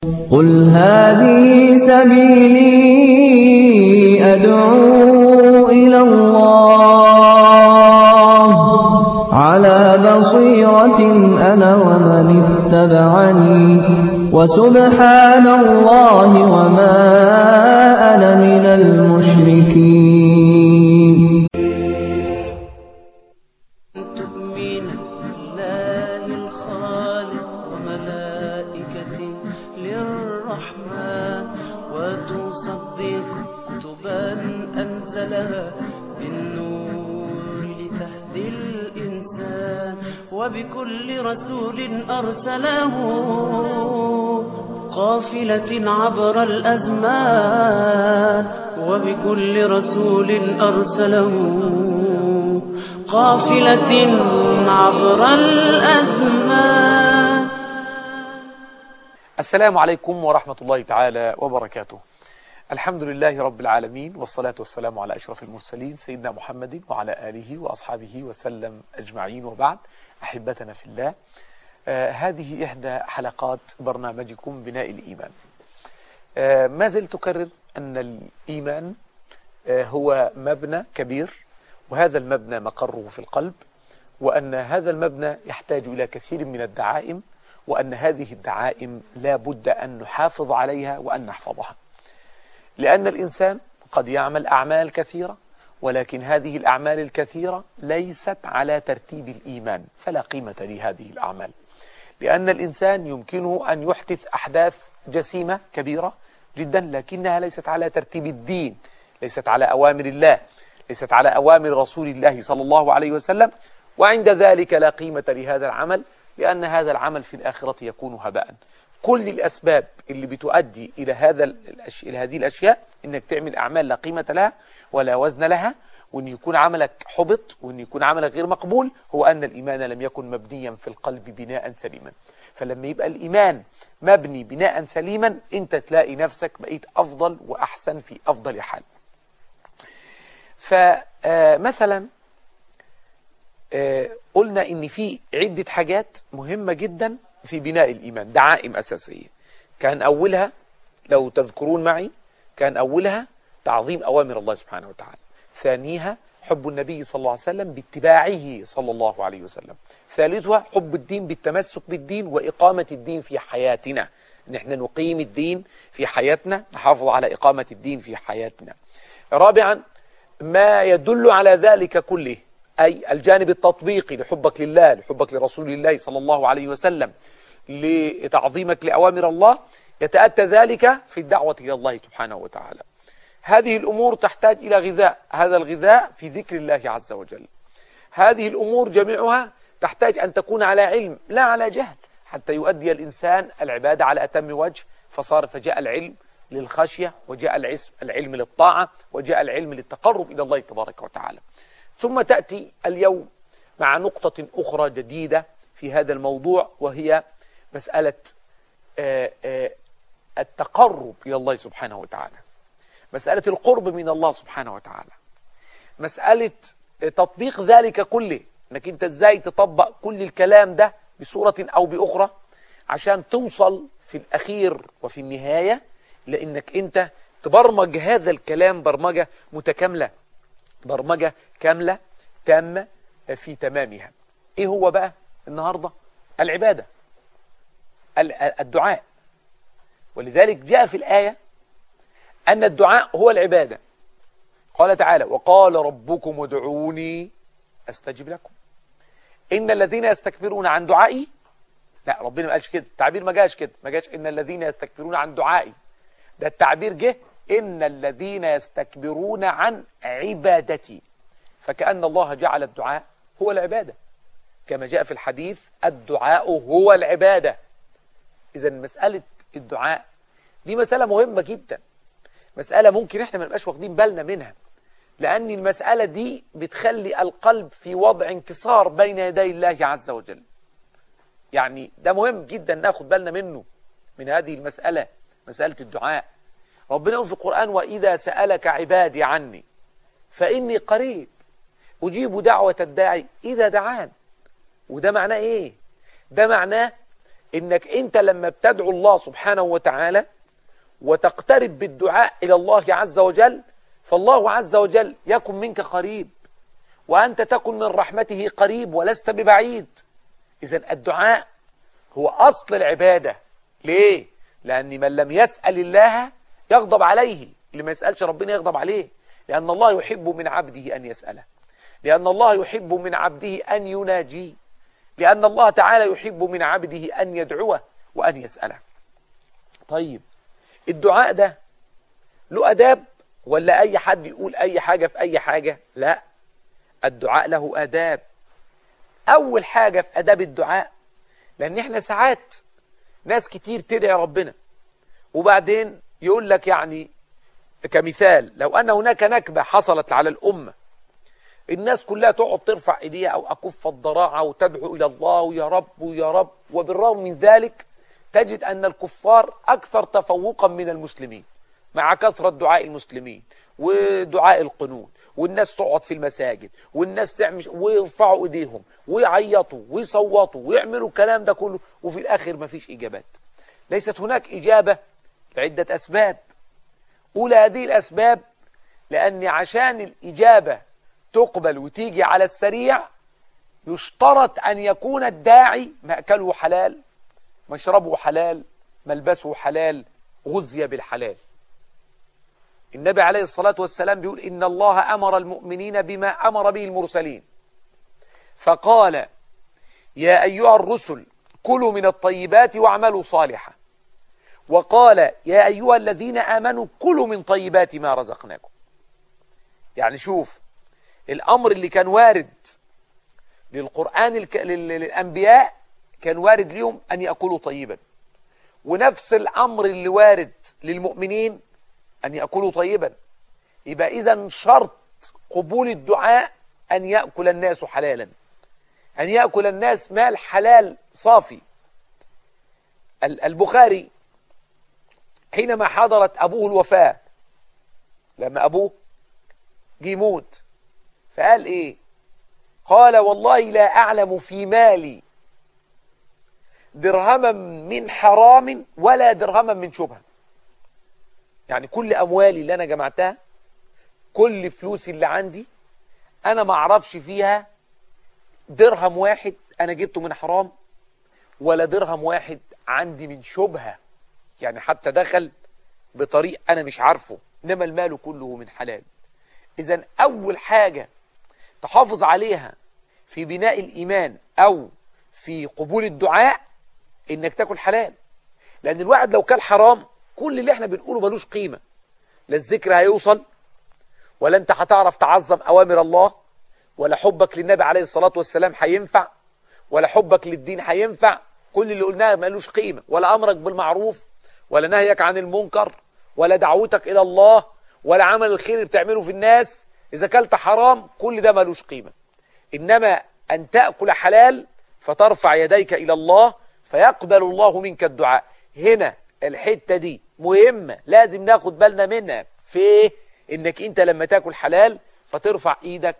قل هذه سبيلي أدعو إلى الله على بصيرة أنا ومن اتبعني وسبحان الله وما أنا من المشركين تؤمن بالله الخالق وملائكته للرحمن وتصدق كتبا أنزلها بالنور لتهدي الإنسان وبكل رسول أرسله قافلة عبر الأزمان وبكل رسول أرسله قافلة عبر الأزمان السلام عليكم ورحمة الله تعالى وبركاته الحمد لله رب العالمين والصلاة والسلام على أشرف المرسلين سيدنا محمد وعلى آله وأصحابه وسلم أجمعين وبعد أحبتنا في الله آه هذه إحدى حلقات برنامجكم بناء الإيمان آه ما زلت أكرر أن الإيمان آه هو مبنى كبير وهذا المبنى مقره في القلب وأن هذا المبنى يحتاج إلى كثير من الدعائم وأن هذه الدعائم لا بد أن نحافظ عليها وأن نحفظها لأن الإنسان قد يعمل أعمال كثيرة ولكن هذه الأعمال الكثيرة ليست على ترتيب الإيمان فلا قيمة لهذه الأعمال لأن الإنسان يمكنه أن يحدث أحداث جسيمة كبيرة جدا لكنها ليست على ترتيب الدين ليست على أوامر الله ليست على أوامر رسول الله صلى الله عليه وسلم وعند ذلك لا قيمة لهذا العمل لأن هذا العمل في الآخرة يكون هباء كل الأسباب اللي بتؤدي إلى هذا الأش... إلى هذه الأشياء إنك تعمل أعمال لا قيمة لها ولا وزن لها وأن يكون عملك حبط وأن يكون عملك غير مقبول هو أن الإيمان لم يكن مبنيا في القلب بناء سليما فلما يبقى الإيمان مبني بناء سليما أنت تلاقي نفسك بقيت أفضل وأحسن في أفضل حال فمثلا قلنا ان في عدة حاجات مهمة جدا في بناء الإيمان دعائم أساسية كان أولها لو تذكرون معي كان أولها تعظيم أوامر الله سبحانه وتعالى ثانيها حب النبي صلى الله عليه وسلم باتباعه صلى الله عليه وسلم ثالثها حب الدين بالتمسك بالدين وإقامة الدين في حياتنا نحن نقيم الدين في حياتنا نحافظ على إقامة الدين في حياتنا رابعا ما يدل على ذلك كله أي الجانب التطبيقي لحبك لله لحبك لرسول الله صلى الله عليه وسلم لتعظيمك لأوامر الله يتأتى ذلك في الدعوة إلى الله سبحانه وتعالى هذه الأمور تحتاج إلى غذاء هذا الغذاء في ذكر الله عز وجل هذه الأمور جميعها تحتاج أن تكون على علم لا على جهل حتى يؤدي الإنسان العبادة على أتم وجه فصار فجاء العلم للخشية وجاء العلم للطاعة وجاء العلم للتقرب إلى الله تبارك وتعالى ثم تأتي اليوم مع نقطة أخرى جديدة في هذا الموضوع وهي مسألة التقرب إلى الله سبحانه وتعالى مسألة القرب من الله سبحانه وتعالى مسألة تطبيق ذلك كله انك انت ازاي تطبق كل الكلام ده بصورة او باخرى عشان توصل في الاخير وفي النهاية لانك انت تبرمج هذا الكلام برمجة متكاملة برمجة كاملة تامة في تمامها ايه هو بقى النهاردة العبادة الدعاء ولذلك جاء في الآية أن الدعاء هو العبادة قال تعالى وقال ربكم ادعوني أستجب لكم إن الذين يستكبرون عن دعائي لا ربنا ما قالش كده التعبير ما جاش كده ما جاش إن الذين يستكبرون عن دعائي ده التعبير جه إن الذين يستكبرون عن عبادتي فكأن الله جعل الدعاء هو العبادة كما جاء في الحديث الدعاء هو العبادة إذا مسألة الدعاء دي مسألة مهمة جدا مسألة ممكن احنا ما نبقاش واخدين بالنا منها لأن المسألة دي بتخلي القلب في وضع انكسار بين يدي الله عز وجل يعني ده مهم جدا ناخد بالنا منه من هذه المسألة مسألة الدعاء ربنا يقول في القرآن وإذا سألك عبادي عني فإني قريب أجيب دعوة الداعي إذا دعان وده معناه إيه ده معناه انك انت لما بتدعو الله سبحانه وتعالى وتقترب بالدعاء الى الله عز وجل فالله عز وجل يكن منك قريب وانت تكن من رحمته قريب ولست ببعيد اذا الدعاء هو اصل العباده ليه لان من لم يسال الله يغضب عليه اللي ما يسالش ربنا يغضب عليه لان الله يحب من عبده ان يساله لان الله يحب من عبده ان يناجيه لأن الله تعالى يحب من عبده أن يدعوه وأن يسأله طيب الدعاء ده له أداب ولا أي حد يقول أي حاجة في أي حاجة لا الدعاء له أداب أول حاجة في أداب الدعاء لأن إحنا ساعات ناس كتير تدعي ربنا وبعدين يقول لك يعني كمثال لو أن هناك نكبة حصلت على الأمة الناس كلها تقعد ترفع ايديها او اكف الضراعه وتدعو الى الله ويا رب ويا رب وبالرغم من ذلك تجد ان الكفار اكثر تفوقا من المسلمين مع كثره دعاء المسلمين ودعاء القنوت والناس تقعد في المساجد والناس تعمل ويرفعوا ايديهم ويعيطوا ويصوتوا ويعملوا الكلام ده كله وفي الاخر ما فيش اجابات ليست هناك اجابه لعده اسباب اولى هذه الاسباب لان عشان الاجابه تقبل وتيجي على السريع يشترط أن يكون الداعي مأكله حلال مشربه حلال ملبسه حلال غذي بالحلال النبي عليه الصلاة والسلام بيقول إن الله أمر المؤمنين بما أمر به المرسلين فقال يا أيها الرسل كلوا من الطيبات واعملوا صالحا وقال يا أيها الذين آمنوا كلوا من طيبات ما رزقناكم يعني شوف الأمر اللي كان وارد للقرآن الك... لل... للأنبياء كان وارد ليهم أن يأكلوا طيبا ونفس الأمر اللي وارد للمؤمنين أن يأكلوا طيبا يبقى إذا شرط قبول الدعاء أن يأكل الناس حلالا أن يأكل الناس مال حلال صافي البخاري حينما حضرت أبوه الوفاة لما أبوه جه يموت فقال ايه قال والله لا اعلم في مالي درهما من حرام ولا درهما من شبهه يعني كل اموالي اللي انا جمعتها كل فلوسي اللي عندي انا ما اعرفش فيها درهم واحد انا جبته من حرام ولا درهم واحد عندي من شبهه يعني حتى دخل بطريق انا مش عارفه انما المال كله من حلال اذا اول حاجه تحافظ عليها في بناء الإيمان أو في قبول الدعاء إنك تاكل حلال لأن الواحد لو كان حرام كل اللي احنا بنقوله ملوش قيمة لا الذكر هيوصل ولا انت هتعرف تعظم أوامر الله ولا حبك للنبي عليه الصلاة والسلام هينفع ولا حبك للدين هينفع كل اللي قلناه ملوش قيمة ولا أمرك بالمعروف ولا نهيك عن المنكر ولا دعوتك إلى الله ولا عمل الخير اللي بتعمله في الناس إذا كلت حرام كل ده ملوش قيمة إنما أن تأكل حلال فترفع يديك إلى الله فيقبل الله منك الدعاء هنا الحتة دي مهمة لازم ناخد بالنا منها في إيه؟ إنك أنت لما تاكل حلال فترفع إيدك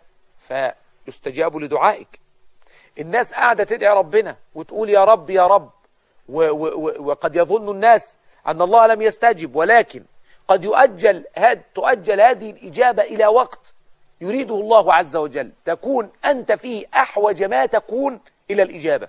فيستجاب لدعائك الناس قاعدة تدعي ربنا وتقول يا رب يا رب و و وقد يظن الناس أن الله لم يستجب ولكن قد يؤجل هاد تؤجل هذه الإجابة إلى وقت يريده الله عز وجل تكون أنت فيه أحوج ما تكون إلى الإجابة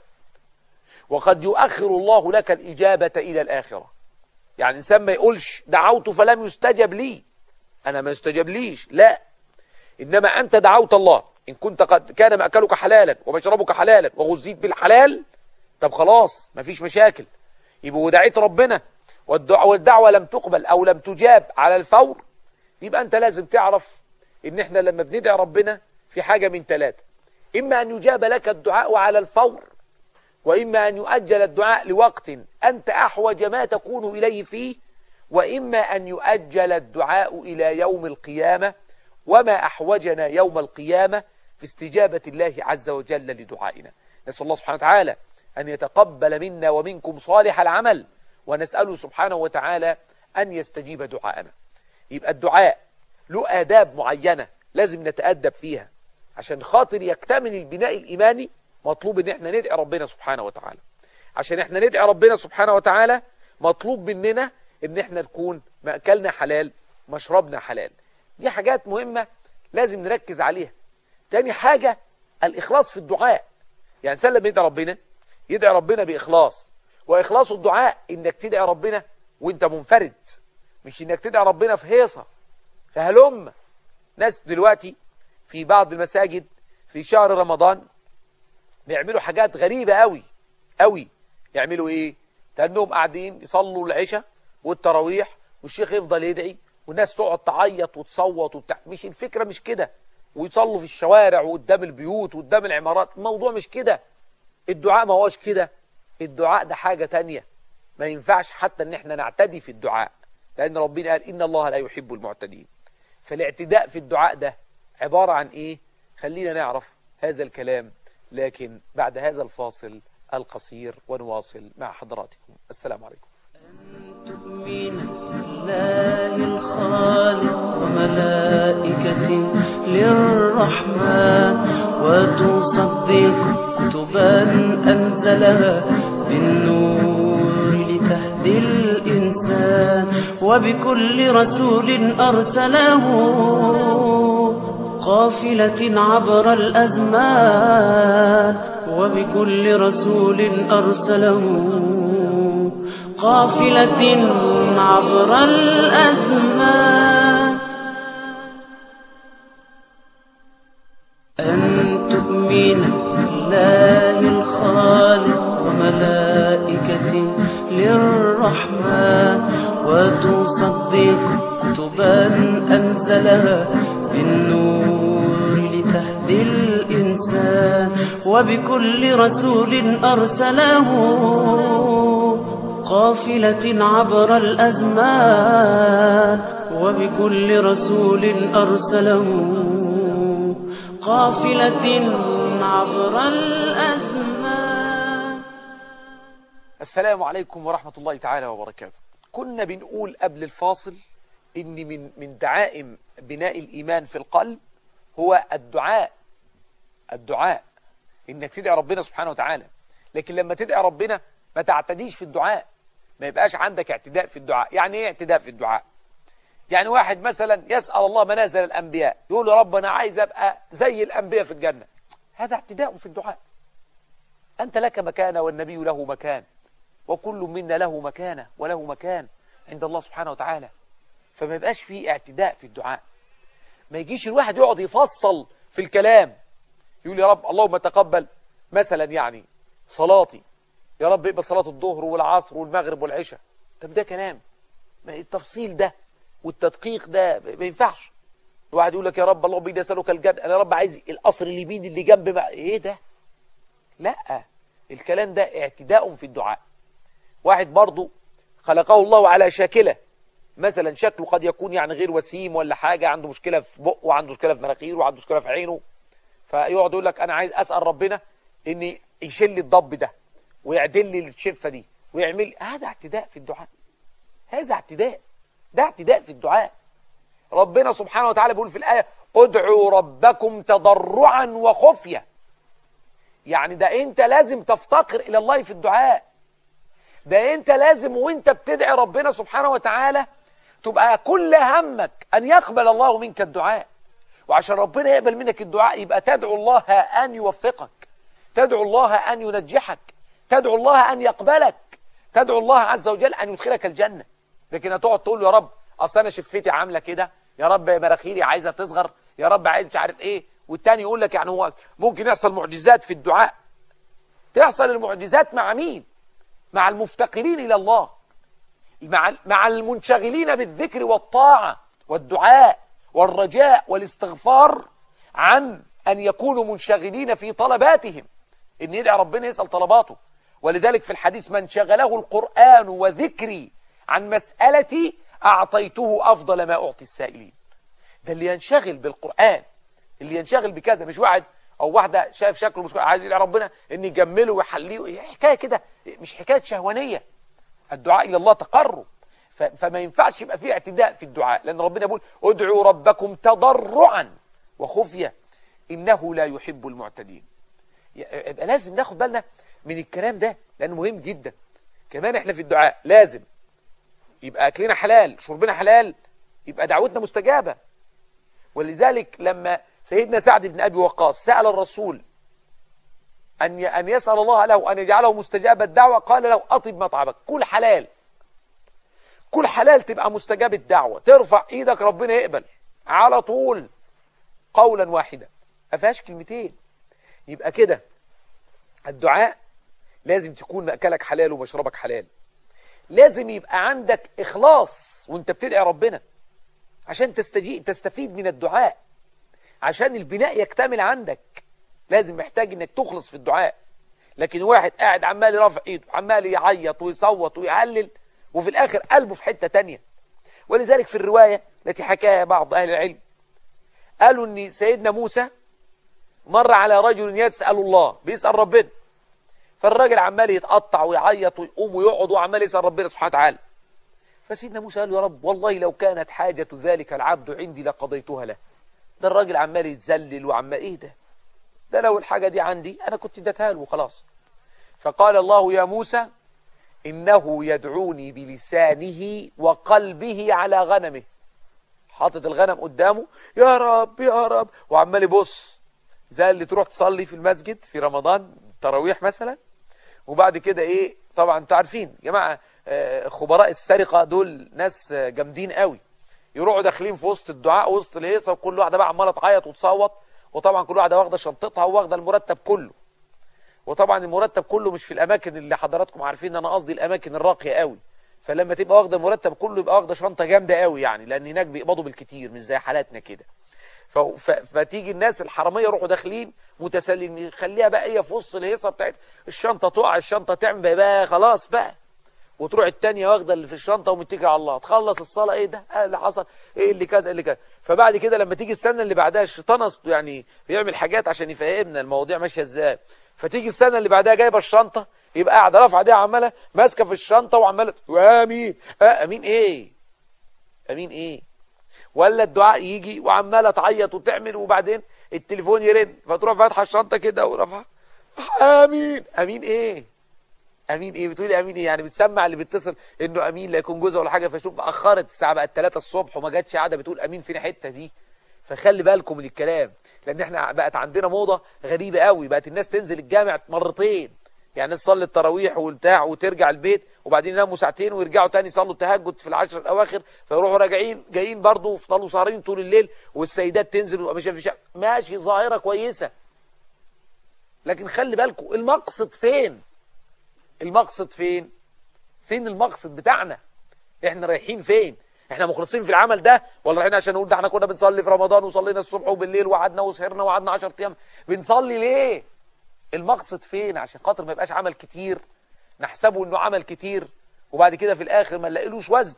وقد يؤخر الله لك الإجابة إلى الآخرة يعني إنسان ما يقولش دعوت فلم يستجب لي أنا ما يستجب ليش لا إنما أنت دعوت الله إن كنت قد كان مأكلك حلالا ومشربك حلالا وغزيت بالحلال طب خلاص مفيش مشاكل يبقى ودعيت ربنا والدعوة, والدعوة لم تقبل أو لم تجاب على الفور يبقى أنت لازم تعرف إن إحنا لما بندعي ربنا في حاجة من ثلاثة إما أن يجاب لك الدعاء على الفور وإما أن يؤجل الدعاء لوقت أنت أحوج ما تكون إليه فيه وإما أن يؤجل الدعاء إلى يوم القيامة وما أحوجنا يوم القيامة في استجابة الله عز وجل لدعائنا نسأل الله سبحانه وتعالى أن يتقبل منا ومنكم صالح العمل ونسأله سبحانه وتعالى أن يستجيب دعاءنا يبقى الدعاء له آداب معينة لازم نتأدب فيها عشان خاطر يكتمل البناء الإيماني مطلوب ان احنا ندعي ربنا سبحانه وتعالى عشان احنا ندعي ربنا سبحانه وتعالى مطلوب مننا ان احنا نكون مأكلنا حلال مشربنا حلال دي حاجات مهمة لازم نركز عليها تاني حاجة الإخلاص في الدعاء يعني إنسان لما يدعي ربنا يدعي ربنا بإخلاص وإخلاص الدعاء إنك تدعي ربنا وإنت منفرد مش إنك تدعي ربنا في هيصة فهلم ناس دلوقتي في بعض المساجد في شهر رمضان بيعملوا حاجات غريبة قوي قوي يعملوا ايه تنهم قاعدين يصلوا العشاء والتراويح والشيخ يفضل يدعي والناس تقعد تعيط وتصوت وبتاع مش الفكرة مش كده ويصلوا في الشوارع وقدام البيوت وقدام العمارات الموضوع مش كده الدعاء ما هوش كده الدعاء ده حاجة تانية ما ينفعش حتى ان احنا نعتدي في الدعاء لان ربنا قال ان الله لا يحب المعتدين فالاعتداء في الدعاء ده عبارة عن ايه خلينا نعرف هذا الكلام لكن بعد هذا الفاصل القصير ونواصل مع حضراتكم السلام عليكم تؤمن بالله الخالق وملائكته للرحمن وتصدق كتبا أنزلها بالنور لتهدي الإنسان وبكل رسول أرسله قافلة عبر الأزمان وبكل رسول أرسله قافلة عبر الأزمان أن تؤمن بالله الخالق وملائكته للرحمن وتصدق كتبا أنزلها بالنور لتهدي الإنسان وبكل رسول أرسله قافلة عبر الأزمان وبكل رسول أرسله قافلة عبر الأزمان السلام عليكم ورحمة الله تعالى وبركاته كنا بنقول قبل الفاصل إن من من دعائم بناء الإيمان في القلب هو الدعاء الدعاء إنك تدعي ربنا سبحانه وتعالى لكن لما تدعي ربنا ما تعتديش في الدعاء ما يبقاش عندك اعتداء في الدعاء يعني ايه اعتداء في الدعاء يعني واحد مثلا يسأل الله منازل الأنبياء يقول له رب أنا عايز أبقى زي الأنبياء في الجنة هذا اعتداء في الدعاء أنت لك مكانة والنبي له مكان وكل منا له مكانة وله مكان عند الله سبحانه وتعالى فما يبقاش فيه اعتداء في الدعاء ما يجيش الواحد يقعد يفصل في الكلام يقول يا رب اللهم تقبل مثلا يعني صلاتي يا رب اقبل صلاة الظهر والعصر والمغرب والعشاء طب ده كلام ما التفصيل ده والتدقيق ده ما ينفعش واحد يقول لك يا رب اللهم اني اسالك الجنه انا يا رب عايز القصر اليمين اللي جنب بقى. ايه ده لا الكلام ده اعتداء في الدعاء واحد برضه خلقه الله على شاكله مثلا شكله قد يكون يعني غير وسيم ولا حاجه عنده مشكله في بقه وعنده مشكله في مناخيره وعنده مشكله في عينه فيقعد يقول لك انا عايز اسال ربنا ان يشيل لي الضب ده ويعدل لي الشفه دي ويعمل هذا اعتداء في الدعاء هذا اعتداء ده اعتداء في الدعاء ربنا سبحانه وتعالى بيقول في الآية ادعوا ربكم تضرعا وخفية يعني ده انت لازم تفتقر إلى الله في الدعاء ده انت لازم وانت بتدعي ربنا سبحانه وتعالى تبقى كل همك أن يقبل الله منك الدعاء وعشان ربنا يقبل منك الدعاء يبقى تدعو الله أن يوفقك تدعو الله أن ينجحك تدعو الله أن يقبلك تدعو الله عز وجل أن يدخلك الجنة لكن هتقعد تقول له يا رب اصل انا شفتي عامله كده يا رب مراخيري عايزه تصغر يا رب عايز مش عارف ايه والتاني يقول لك يعني هو ممكن يحصل معجزات في الدعاء تحصل المعجزات مع مين مع المفتقرين الى الله مع مع المنشغلين بالذكر والطاعه والدعاء والرجاء والاستغفار عن ان يكونوا منشغلين في طلباتهم ان يدعي ربنا يسال طلباته ولذلك في الحديث من شغله القران وذكري عن مسألتي أعطيته أفضل ما أعطي السائلين ده اللي ينشغل بالقرآن اللي ينشغل بكذا مش واحد أو واحدة شايف شكله مش عايز يدعي ربنا إن يجمله ويحليه حكاية كده مش حكاية شهوانية الدعاء إلى الله تقرب فما ينفعش يبقى فيه اعتداء في الدعاء لأن ربنا يقول ادعوا ربكم تضرعا وخفية إنه لا يحب المعتدين يبقى لازم ناخد بالنا من الكلام ده لانه مهم جدا كمان احنا في الدعاء لازم يبقى اكلنا حلال شربنا حلال يبقى دعوتنا مستجابة ولذلك لما سيدنا سعد بن ابي وقاص سأل الرسول أن أن يسأل الله له أن يجعله مستجاب الدعوة قال له أطب مطعمك كل حلال كل حلال تبقى مستجاب الدعوة ترفع إيدك ربنا يقبل على طول قولا واحدا ما فيهاش كلمتين يبقى كده الدعاء لازم تكون مأكلك حلال ومشربك حلال لازم يبقى عندك إخلاص وانت بتدعي ربنا عشان تستجي تستفيد من الدعاء عشان البناء يكتمل عندك لازم محتاج انك تخلص في الدعاء لكن واحد قاعد عمال يرفع ايده عمال يعيط ويصوت ويهلل وفي الاخر قلبه في حتة تانية ولذلك في الرواية التي حكاها بعض اهل العلم قالوا ان سيدنا موسى مر على رجل يسأل الله بيسأل ربنا فالراجل عمال يتقطع ويعيط ويقوم ويقعد وعمال يسأل ربنا سبحانه وتعالى فسيدنا موسى قال له يا رب والله لو كانت حاجة ذلك العبد عندي لقضيتها له ده الراجل عمال يتذلل وعمال ايه ده ده لو الحاجة دي عندي أنا كنت اديتها له وخلاص فقال الله يا موسى إنه يدعوني بلسانه وقلبه على غنمه حاطط الغنم قدامه يا رب يا رب وعمال يبص زي اللي تروح تصلي في المسجد في رمضان تراويح مثلا وبعد كده ايه طبعا انتوا عارفين يا جماعه آه، خبراء السرقه دول ناس آه، جامدين قوي يروحوا داخلين في وسط الدعاء وسط الهيصه وكل واحده بقى عماله تعيط وتصوت وطبعا كل واحده واخده شنطتها وواخده المرتب كله وطبعا المرتب كله مش في الاماكن اللي حضراتكم عارفين ان انا قصدي الاماكن الراقيه قوي فلما تبقى واخده المرتب كله يبقى واخده شنطه جامده قوي يعني لان هناك بيقبضوا بالكتير مش زي حالاتنا كده ف... ف... فتيجي الناس الحراميه يروحوا داخلين متسلين يخليها بقى هي في وسط الهيصه بتاعت الشنطه تقع الشنطه تعمل بقى خلاص بقى وتروح التانية واخده اللي في الشنطه ومتكل على الله تخلص الصلاه ايه ده ايه اللي حصل ايه اللي كذا إيه اللي كذا فبعد كده لما تيجي السنه اللي بعدها الشيطان أصل يعني بيعمل حاجات عشان يفهمنا المواضيع ماشيه ازاي فتيجي السنه اللي بعدها جايبه الشنطه يبقى قاعده رافعه ايديها عماله ماسكه في الشنطه وعماله امين آه امين ايه امين ايه ولا الدعاء يجي وعماله تعيط وتعمل وبعدين التليفون يرن فتروح فاتحه الشنطه كده ورافعه امين امين ايه امين ايه بتقولي امين ايه يعني بتسمع اللي بيتصل انه امين لا يكون جوزها ولا حاجه فشوف اخرت الساعه بقت 3 الصبح وما جاتش قاعده بتقول امين فين الحته دي فخلي بالكم من الكلام لان احنا بقت عندنا موضه غريبه قوي بقت الناس تنزل الجامع مرتين يعني تصلي التراويح والبتاع وترجع البيت وبعدين يناموا ساعتين ويرجعوا تاني يصلوا التهجد في العشر الاواخر فيروحوا راجعين جايين برضه فضلوا سهرين طول الليل والسيدات تنزل ويبقى ماشيه في شقه ماشي ظاهره كويسه لكن خلي بالكم المقصد فين المقصد فين فين المقصد بتاعنا احنا رايحين فين احنا مخلصين في العمل ده ولا رايحين عشان نقول ده احنا كنا بنصلي في رمضان وصلينا الصبح وبالليل وقعدنا وسهرنا وقعدنا 10 ايام بنصلي ليه المقصد فين عشان خاطر ما يبقاش عمل كتير نحسبه انه عمل كتير وبعد كده في الاخر ما نلاقيلوش وزن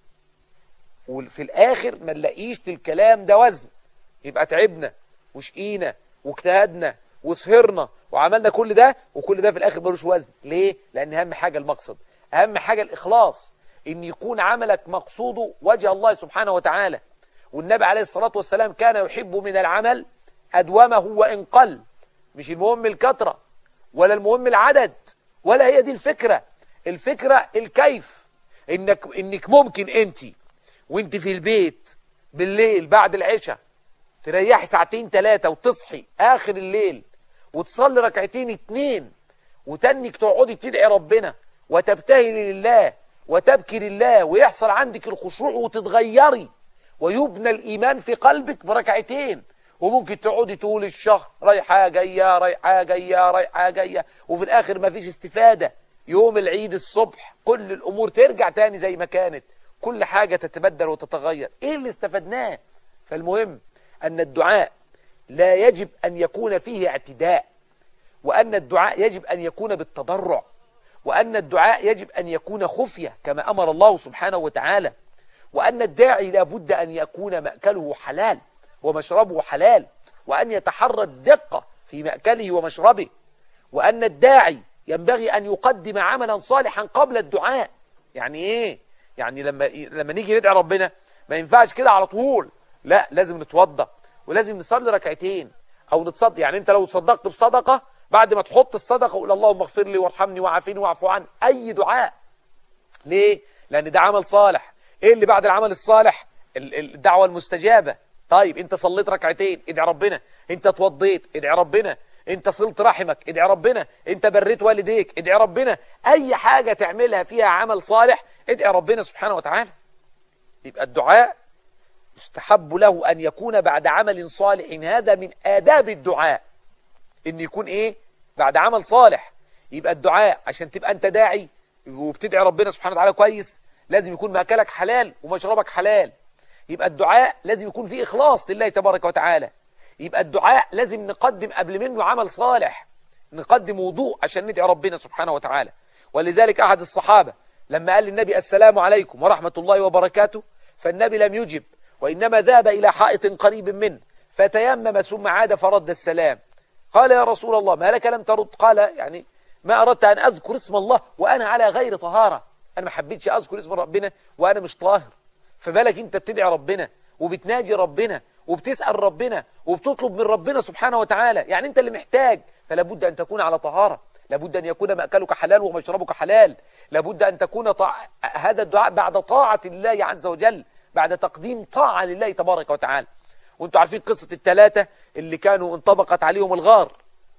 وفي الاخر ما نلاقيش للكلام ده وزن يبقى تعبنا وشقينا واجتهدنا وسهرنا وعملنا كل ده وكل ده في الاخر ملوش وزن ليه لان اهم حاجه المقصد اهم حاجه الاخلاص ان يكون عملك مقصوده وجه الله سبحانه وتعالى والنبي عليه الصلاه والسلام كان يحب من العمل ادومه وان قل مش المهم الكثره ولا المهم العدد ولا هي دي الفكره الفكره الكيف انك انك ممكن انت وانت في البيت بالليل بعد العشاء تريحي ساعتين ثلاثه وتصحي اخر الليل وتصلي ركعتين اتنين وتنك تقعدي تدعي ربنا وتبتهلي لله وتبكي لله ويحصل عندك الخشوع وتتغيري ويبنى الإيمان في قلبك بركعتين وممكن تقعدي طول الشهر رايحة جاية رايحة جاية رايحة جاية وفي الآخر ما فيش استفادة يوم العيد الصبح كل الأمور ترجع تاني زي ما كانت كل حاجة تتبدل وتتغير إيه اللي استفدناه فالمهم أن الدعاء لا يجب أن يكون فيه اعتداء وأن الدعاء يجب أن يكون بالتضرع وأن الدعاء يجب أن يكون خفية كما أمر الله سبحانه وتعالى وأن الداعي لابد أن يكون مأكله حلال ومشربه حلال وأن يتحرى الدقة في مأكله ومشربه وأن الداعي ينبغي أن يقدم عملا صالحا قبل الدعاء يعني إيه؟ يعني لما لما نيجي ندعي ربنا ما ينفعش كده على طول لا لازم نتوضى ولازم نصلي ركعتين او نتصدق يعني انت لو تصدقت بصدقه بعد ما تحط الصدقة قول اللهم اغفر لي وارحمني وعافيني واعف عني أي دعاء ليه؟ لأن ده عمل صالح إيه اللي بعد العمل الصالح؟ ال- ال- الدعوة المستجابة طيب أنت صليت ركعتين ادعي ربنا أنت اتوضيت ادعي ربنا أنت صلت رحمك ادعي ربنا أنت بريت والديك ادعي ربنا أي حاجة تعملها فيها عمل صالح ادعي ربنا سبحانه وتعالى يبقى الدعاء يستحب له أن يكون بعد عمل صالح هذا من آداب الدعاء ان يكون ايه بعد عمل صالح يبقى الدعاء عشان تبقى انت داعي وبتدعي ربنا سبحانه وتعالى كويس لازم يكون مأكلك حلال ومشربك حلال يبقى الدعاء لازم يكون فيه إخلاص لله تبارك وتعالى يبقى الدعاء لازم نقدم قبل منه عمل صالح نقدم وضوء عشان ندعي ربنا سبحانه وتعالى ولذلك أحد الصحابة لما قال للنبي السلام عليكم ورحمة الله وبركاته فالنبي لم يجب وإنما ذهب إلى حائط قريب منه فتيمم ثم عاد فرد السلام قال يا رسول الله ما لك لم ترد قال يعني ما أردت أن أذكر اسم الله وأنا على غير طهارة أنا ما حبيتش أذكر اسم ربنا وأنا مش طاهر فبالك أنت بتدعي ربنا وبتناجي ربنا وبتسأل ربنا وبتطلب من ربنا سبحانه وتعالى يعني أنت اللي محتاج فلا بد أن تكون على طهارة لابد أن يكون مأكلك حلال ومشربك حلال لابد أن تكون طاع... هذا الدعاء بعد طاعة الله عز وجل بعد تقديم طاعة لله تبارك وتعالى وانتوا عارفين قصة الثلاثة اللي كانوا انطبقت عليهم الغار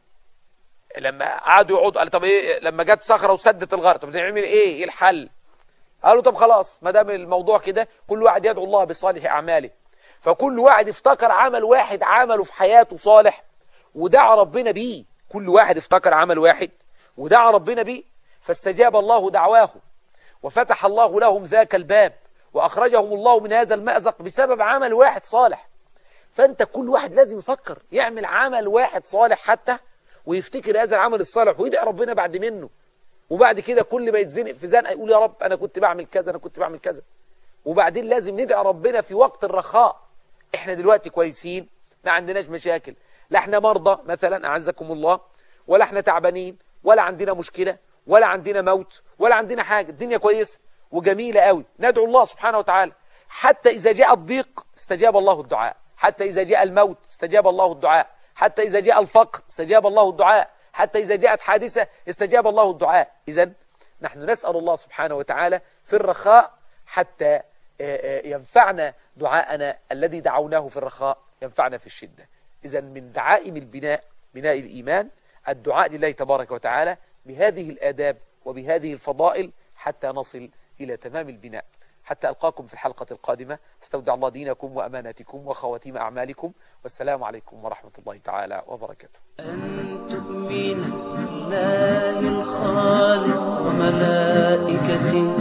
لما قعدوا يقعدوا قال طب ايه لما جت صخرة وسدت الغار طب نعمل ايه ايه الحل قالوا طب خلاص ما دام الموضوع كده كل واحد يدعو الله بصالح اعماله فكل واحد افتكر عمل واحد عمله في حياته صالح ودعا ربنا بيه كل واحد افتكر عمل واحد ودعا ربنا بيه فاستجاب الله دعواه وفتح الله لهم ذاك الباب وأخرجهم الله من هذا المأزق بسبب عمل واحد صالح فأنت كل واحد لازم يفكر يعمل عمل واحد صالح حتى ويفتكر هذا العمل الصالح ويدعي ربنا بعد منه وبعد كده كل ما يتزنق في زنقه يقول يا رب أنا كنت بعمل كذا أنا كنت بعمل كذا وبعدين لازم ندعي ربنا في وقت الرخاء احنا دلوقتي كويسين ما عندناش مشاكل لا احنا مرضى مثلا أعزكم الله ولا احنا تعبانين ولا عندنا مشكلة ولا عندنا موت ولا عندنا حاجة الدنيا كويسة وجميلة قوي ندعو الله سبحانه وتعالى حتى إذا جاء الضيق استجاب الله الدعاء حتى إذا جاء الموت استجاب الله الدعاء حتى إذا جاء الفقر استجاب الله الدعاء حتى إذا جاءت حادثة استجاب الله الدعاء إذا نحن نسأل الله سبحانه وتعالى في الرخاء حتى ينفعنا دعاءنا الذي دعوناه في الرخاء ينفعنا في الشدة إذا من دعائم البناء بناء الإيمان الدعاء لله تبارك وتعالى بهذه الآداب وبهذه الفضائل حتى نصل إلى تمام البناء حتى ألقاكم في الحلقة القادمة استودع الله دينكم وأماناتكم وخواتيم أعمالكم والسلام عليكم ورحمة الله تعالى وبركاته أن تؤمن بالله الخالق وملائكته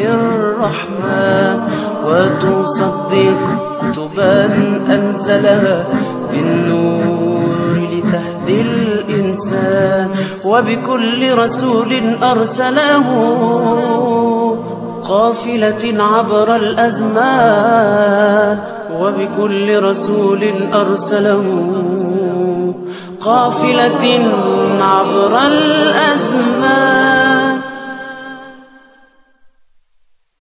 للرحمن وتصدق كتبا أنزلها بالنور لتهدي الإنسان وبكل رسول أرسله قافلة عبر الأزمان وبكل رسول أرسله قافلة عبر الأزمان